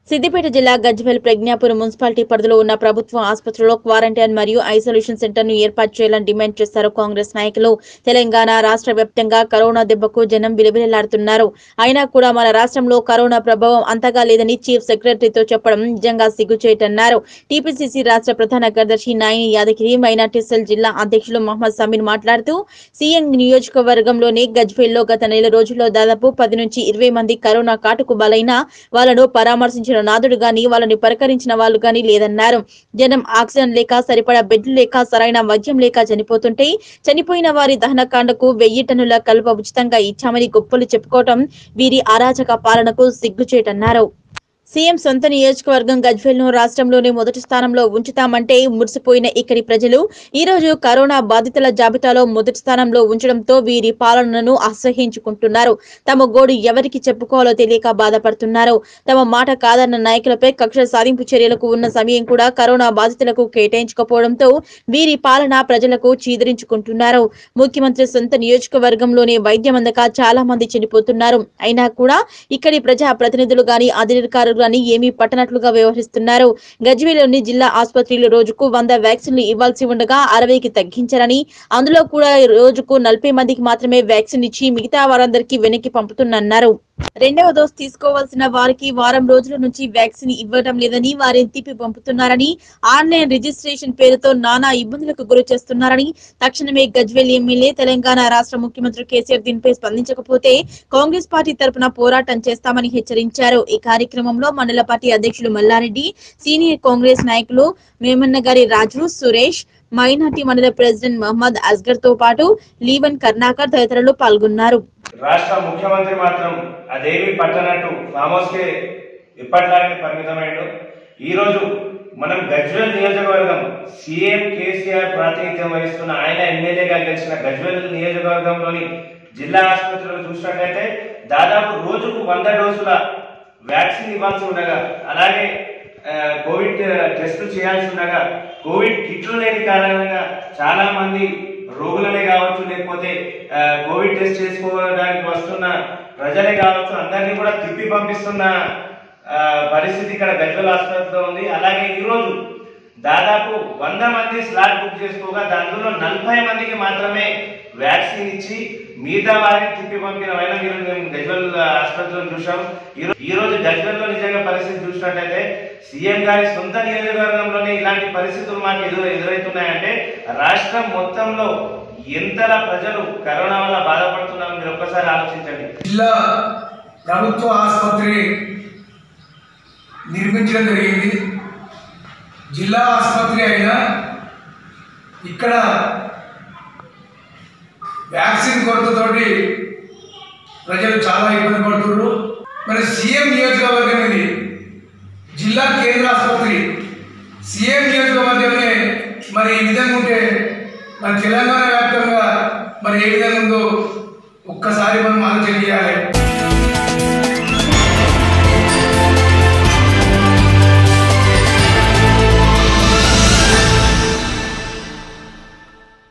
సిద్దిపేట జిల్లా గజ్వేల్ ప్రజ్ఞాపురం మున్సిపాలిటీ పరిధిలో ఉన్న ప్రభుత్వ ఆసుపత్రిలో క్వారంటైన్ మరియు ఐసోలేషన్ సెంటర్ ను ఏర్పాటు చేయాలని డిమాండ్ చేశారు కాంగ్రెస్ నాయకులు తెలంగాణ రాష్ట్ర వ్యాప్తంగా కరోనా దెబ్బకు జనం విలువిల్లాడుతున్నారు అయినా కూడా మన రాష్ట్రంలో కరోనా ప్రభావం అంతగా లేదని చీఫ్ సెక్రటరీతో చెప్పడం నిజంగా సిగ్గుచేటన్నారు టీపీసీసీ రాష్ట్ర ప్రధాన కార్యదర్శి నాయని యాదగిరి మైనార్టీ సెల్ జిల్లా అధ్యక్షులు మహమ్మద్ సమీర్ మాట్లాడుతూ సీఎం నియోజకవర్గంలోని గజ్వేల్లో గత నెల రోజుల్లో దాదాపు పది నుంచి ఇరవై మంది కరోనా కాటుకు బలైన వాళ్ళను పరామర్శించిన నాదుడు గాని వాళ్ళని పలకరించిన వాళ్ళు గాని లేదన్నారు జనం ఆక్సిజన్ లేక సరిపడా బెడ్లు లేక సరైన వైద్యం లేక చనిపోతుంటే చనిపోయిన వారి దహనకాండకు వెయ్యి టన్నుల కలువ ఉచితంగా ఇచ్చామని గొప్పలు చెప్పుకోవటం వీరి అరాచక పాలనకు సిగ్గుచేటన్నారు సీఎం సొంత నియోజకవర్గం గజ్వేల్ ను రాష్ట్రంలోనే మొదటి స్థానంలో ఉంచుతామంటే మురిసిపోయిన ఇక్కడి ప్రజలు ఈ రోజు కరోనా బాధితుల జాబితాలో మొదటి స్థానంలో ఉంచడంతో వీరి పాలనను అసహించుకుంటున్నారు తమ గోడు ఎవరికి చెప్పుకోవాలో తెలియక బాధపడుతున్నారు తమ మాట కాదన్న నాయకులపై కక్ష సాధింపు చర్యలకు ఉన్న సమయం కూడా కరోనా బాధితులకు కేటాయించకపోవడంతో వీరి పాలన ప్రజలకు చీదరించుకుంటున్నారు ముఖ్యమంత్రి సొంత నియోజకవర్గంలోనే వైద్యం అందక చాలా మంది చనిపోతున్నారు అయినా కూడా ఇక్కడి ప్రజా ప్రతినిధులు గాని అధికారులు గాని ఏమీ పట్టనట్లుగా వ్యవహరిస్తున్నారు గజ్వేలోని జిల్లా ఆసుపత్రిలో రోజుకు వంద వ్యాక్సిన్లు ఇవ్వాల్సి ఉండగా అరవైకి తగ్గించారని అందులో కూడా రోజుకు నలభై మందికి మాత్రమే వ్యాక్సిన్ ఇచ్చి మిగతా వారందరికీ వెనక్కి పంపుతున్నారు రెండవ డోస్ తీసుకోవాల్సిన వారికి వారం రోజుల నుంచి వ్యాక్సిన్ ఇవ్వడం లేదని వారిని తిప్పి పంపుతున్నారని ఆన్లైన్ రిజిస్ట్రేషన్ పేరుతో నానా ఇబ్బందులకు గురి చేస్తున్నారని తక్షణమే గజ్వేల్ ఎమ్మెల్యే తెలంగాణ రాష్ట్ర ముఖ్యమంత్రి కేసీఆర్ దీనిపై స్పందించకపోతే కాంగ్రెస్ పార్టీ తరపున పోరాటం చేస్తామని హెచ్చరించారు ఈ కార్యక్రమంలో మండల పార్టీ అధ్యక్షులు మల్లారెడ్డి సీనియర్ కాంగ్రెస్ నాయకులు మేమన్నగారి రాజు సురేష్ మైనార్టీ మండల ప్రెసిడెంట్ మహమ్మద్ అస్గర్ తో పాటు లీవన్ కర్ణాకర్ తదితరులు పాల్గొన్నారు రాష్ట్ర ముఖ్యమంత్రి మాత్రం అదేమి పట్టనట్టు ఫామ్ హౌస్ కి ఇప్పట్లాగే పరిమితమైండు ఈ రోజు మనం గజ్వెల్ నియోజకవర్గం సీఎం కేసీఆర్ ప్రాతినిధ్యం వహిస్తున్న ఆయన ఎమ్మెల్యేగా గెలిచిన గజ్వెల్ నియోజకవర్గంలోని జిల్లా ఆసుపత్రిలో చూసినట్లయితే దాదాపు రోజుకు వంద డోసుల వ్యాక్సిన్ ఇవ్వాల్సి ఉండగా అలాగే ఆ, కోవిడ్ టెస్టులు చేయాల్సి ఉండగా కోవిడ్ కిట్లు లేని కారణంగా చాలా మంది రోగులనే కావచ్చు లేకపోతే ఆ, కోవిడ్ టెస్ట్ చేసుకోవడానికి వస్తున్న ప్రజలే కావచ్చు అందరినీ కూడా తిప్పి పంపిస్తున్న ఆ, పరిస్థితి ఇక్కడ గజ్వల్ ఆసుపత్రిలో ఉంది అలాగే ఈరోజు దాదాపు వంద మంది స్లాట్ బుక్ చేసుకోగా దాంట్లో నలభై మందికి మాత్రమే వ్యాక్సిన్ ఇచ్చి మిగతా వారిని తిప్పి పంపిన వైన మీరు మేము గజ్వల్ ఆసుపత్రిలో చూసాం ఈ- ఈ రోజు గజ్వల్ లో నిజంగా పరిస్థితి చూసినట్టయితే సీఎం గారి సొంత నియోజకవర్గంలోనే ఇలాంటి పరిస్థితులు మాకు ఎదురు ఎదురవుతున్నాయంటే రాష్ట్రం మొత్తంలో ఎంతలా ప్రజలు కరోనా వల్ల బాధపడుతున్నారో మీరు ఒక్కసారి ఆలోచించండి జిల్లా ప్రభుత్వ ఆసుపత్రి నిర్మించడం జరిగింది జిల్లా ఆసుపత్రి అయినా ఇక్కడ వ్యాక్సిన్ కొరతతోటి ప్రజలు చాలా ఇబ్బంది పడుతున్నారు మరి సీఎం నియోజకవర్గం ఇది జిల్లా కేంద్ర ఆసుపత్రి సీఎం నియోజకవర్గమే మరి ఈ విధంగా ఉంటే మరి తెలంగాణ వ్యాప్తంగా మరి ఏ విధంగా ఉందో ఒక్కసారి మనం ఆలోచన చేయాలి